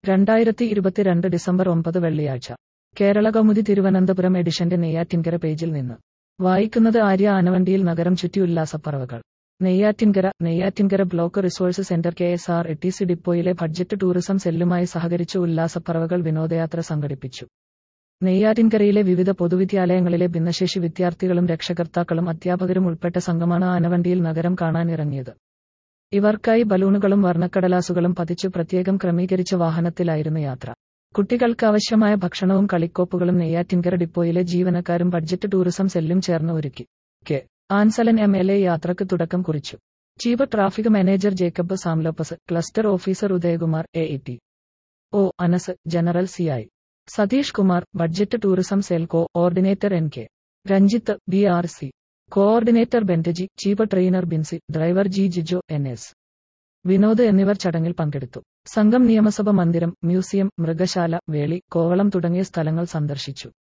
രണ്ടായിരത്തി ഇരുപത്തിരണ്ട് ഡിസംബർ ഒമ്പത് വെള്ളിയാഴ്ച കേരള കൗമുദി തിരുവനന്തപുരം എഡിഷന്റെ നെയ്യാറ്റിൻകര പേജിൽ നിന്ന് വായിക്കുന്നത് ആര്യ ആനവണ്ടിയിൽ നഗരം ചുറ്റി ഉല്ലാസപ്പറവകൾ Neyyattinkara Neyyattinkara block resource centre K S R T C ഡിപ്പോയിലെ ബഡ്ജറ്റ് ടൂറിസം സെല്ലുമായി സഹകരിച്ച് ഉല്ലാസപ്പറവകൾ വിനോദയാത്ര സംഘടിപ്പിച്ചു നെയ്യാറ്റിൻകരയിലെ വിവിധ പൊതുവിദ്യാലയങ്ങളിലെ ഭിന്നശേഷി വിദ്യാർത്ഥികളും രക്ഷകർത്താക്കളും അധ്യാപകരും ഉൾപ്പെട്ട സംഘമാണ് ആനവണ്ടിയിൽ നഗരം കാണാൻ ഇറങ്ങിയത് ഇവർക്കായി ബലൂണുകളും വർണ്ണക്കടലാസുകളും പതിച്ചു പ്രത്യേകം ക്രമീകരിച്ച വാഹനത്തിലായിരുന്നു യാത്ര കുട്ടികൾക്ക് ആവശ്യമായ ഭക്ഷണവും കളിക്കോപ്പുകളും നെയ്യാറ്റിൻകര ഡിപ്പോയിലെ ജീവനക്കാരും ബഡ്ജറ്റ് ടൂറിസം സെല്ലും ചേർന്ന് ഒരുക്കി K Anselan M L A യാത്രക്ക് തുടക്കം കുറിച്ചു chief traffic manager Jacob Sam Lopez cluster officer Udayakumar A E T O Anas general C I Satheesh Kumar budget tourism cell coordinator N K Ranjith B R C coordinator ബെന്റജി chief trainer Binsy driver G Jijo N S Vinod എന്നിവർ ചടങ്ങിൽ പങ്കെടുത്തു സംഘം നിയമസഭ മന്ദിരം museum മൃഗശാല വേളി കോവളം തുടങ്ങിയ സ്ഥലങ്ങൾ സന്ദർശിച്ചു